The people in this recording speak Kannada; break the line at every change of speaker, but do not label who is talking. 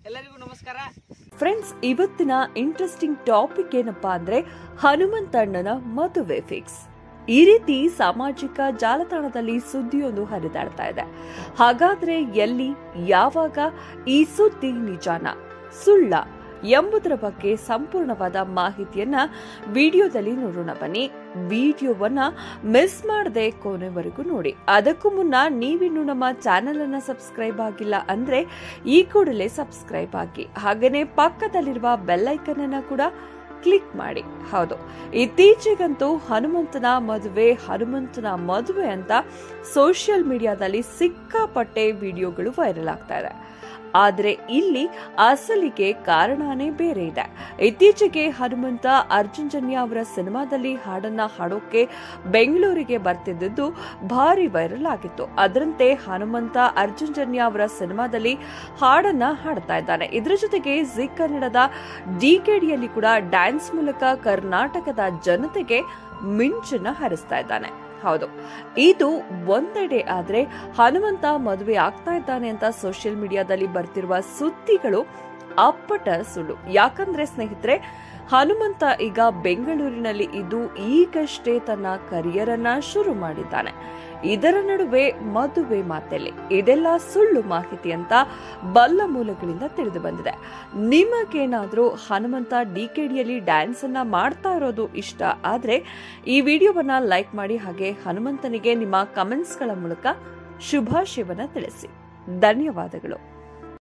ಎಲ್ಲರಿಗೂ ನಮಸ್ಕಾರ
ಫ್ರೆಂಡ್ಸ್ ಇವತ್ತಿನ ಇಂಟ್ರೆಸ್ಟಿಂಗ್ ಟಾಪಿಕ್ ಏನಪ್ಪಾ ಅಂದ್ರೆ ಹನುಮಂತಣ್ಣನ ಮದುವೆ ಫಿಕ್ಸ್ ಈ ರೀತಿ ಸಾಮಾಜಿಕ ಜಾಲತಾಣದಲ್ಲಿ ಸುದ್ದಿಯೊಂದು ಹರಿದಾಡ್ತಾ ಇದೆ ಹಾಗಾದ್ರೆ ಎಲ್ಲಿ ಯಾವಾಗ ಈ ಸುದ್ದಿ ನಿಜಾನ ಸುಳ್ಳ ಎಂಬುದರ ಬಗ್ಗೆ ಸಂಪೂರ್ಣವಾದ ಮಾಹಿತಿಯನ್ನ ವಿಡಿಯೋದಲ್ಲಿ ನೋಡೋಣ ಬನ್ನಿ ವಿಡಿಯೋವನ್ನ ಮಿಸ್ ಮಾಡದೆ ಕೊನೆವರೆಗೂ ನೋಡಿ ಅದಕ್ಕೂ ಮುನ್ನ ನೀವಿನ್ನು ನಮ್ಮ ಚಾನೆಲ್ ಅನ್ನ ಸಬ್ಸ್ಕ್ರೈಬ್ ಆಗಿಲ್ಲ ಅಂದ್ರೆ ಈ ಕೂಡಲೇ ಸಬ್ಸ್ಕ್ರೈಬ್ ಆಗಿ ಹಾಗೇನೆ ಪಕ್ಕದಲ್ಲಿರುವ ಬೆಲ್ ಐಕನ್ ಅನ್ನ ಕೂಡ ಕ್ಲಿಕ್ ಮಾಡಿ ಹೌದು ಇತ್ತೀಚೆಗಂತೂ ಹನುಮಂತನ ಮದುವೆ ಹನುಮಂತನ ಮದುವೆ ಅಂತ ಸೋಷಿಯಲ್ ಮೀಡಿಯಾದಲ್ಲಿ ಸಿಕ್ಕಾಪಟ್ಟೆ ವಿಡಿಯೋಗಳು ವೈರಲ್ ಆಗ್ತಾ ಇದೆ ಆದ್ರೆ ಇಲ್ಲಿ ಅಸಲಿಗೆ ಕಾರಣನೇ ಬೇರೆ ಇದೆ ಇತ್ತೀಚೆಗೆ ಹನುಮಂತ ಅರ್ಜುನ್ ಜನ್ಯ ಅವರ ಸಿನಿಮಾದಲ್ಲಿ ಹಾಡನ್ನ ಹಾಡೋಕೆ ಬೆಂಗಳೂರಿಗೆ ಬರ್ತಿದ್ದದ್ದು ಭಾರಿ ವೈರಲ್ ಆಗಿತ್ತು ಅದರಂತೆ ಹನುಮಂತ ಅರ್ಜುನ್ ಜನ್ಯ ಅವರ ಸಿನಿಮಾದಲ್ಲಿ ಹಾಡನ್ನ ಹಾಡ್ತಾ ಇದ್ದಾನೆ ಇದರ ಜೊತೆಗೆ ಜಿ ಕನ್ನಡದ ಡಿಕೆಡಿಯಲ್ಲಿ ಕೂಡ ಡ್ಯಾನ್ಸ್ ಮೂಲಕ ಕರ್ನಾಟಕದ ಜನತೆಗೆ ಮಿಂಚನ್ನ ಹರಿಸ್ತಾ ಇದ್ದಾನೆ ಹೌದು ಇದು ಒಂದೆಡೆ ಆದ್ರೆ ಹನುಮಂತ ಮದುವೆ ಆಗ್ತಾ ಇದ್ದಾನೆ ಅಂತ ಸೋಷಿಯಲ್ ಮೀಡಿಯಾದಲ್ಲಿ ಬರ್ತಿರುವ ಸುದ್ದಿಗಳು ಅಪ್ಪಟ ಸುಳ್ಳು ಯಾಕಂದ್ರೆ ಸ್ನೇಹಿತರೆ ಹನುಮಂತ ಈಗ ಬೆಂಗಳೂರಿನಲ್ಲಿ ಇದ್ದು ಈಗಷ್ಟೇ ತನ್ನ ಕರಿಯರ್ ಅನ್ನ ಶುರು ಮಾಡಿದ್ದಾನೆ ಇದರ ನಡುವೆ ಮದುವೆ ಮಾತೆಲ್ಲಿ ಇದೆಲ್ಲ ಸುಳ್ಳು ಮಾಹಿತಿ ಅಂತ ಬಲ್ಲ ಮೂಲಗಳಿಂದ ತಿಳಿದು ಬಂದಿದೆ ನಿಮಗೇನಾದ್ರೂ ಹನುಮಂತ ಡಿಕೆಡಿಯಲ್ಲಿ ಡ್ಯಾನ್ಸ್ ಅನ್ನ ಮಾಡ್ತಾ ಇರೋದು ಇಷ್ಟ ಆದ್ರೆ ಈ ವಿಡಿಯೋವನ್ನ ಲೈಕ್ ಮಾಡಿ ಹಾಗೆ ಹನುಮಂತನಿಗೆ ನಿಮ್ಮ ಕಮೆಂಟ್ಸ್ಗಳ ಮೂಲಕ ಶುಭಾಶಯವನ್ನ ತಿಳಿಸಿ ಧನ್ಯವಾದಗಳು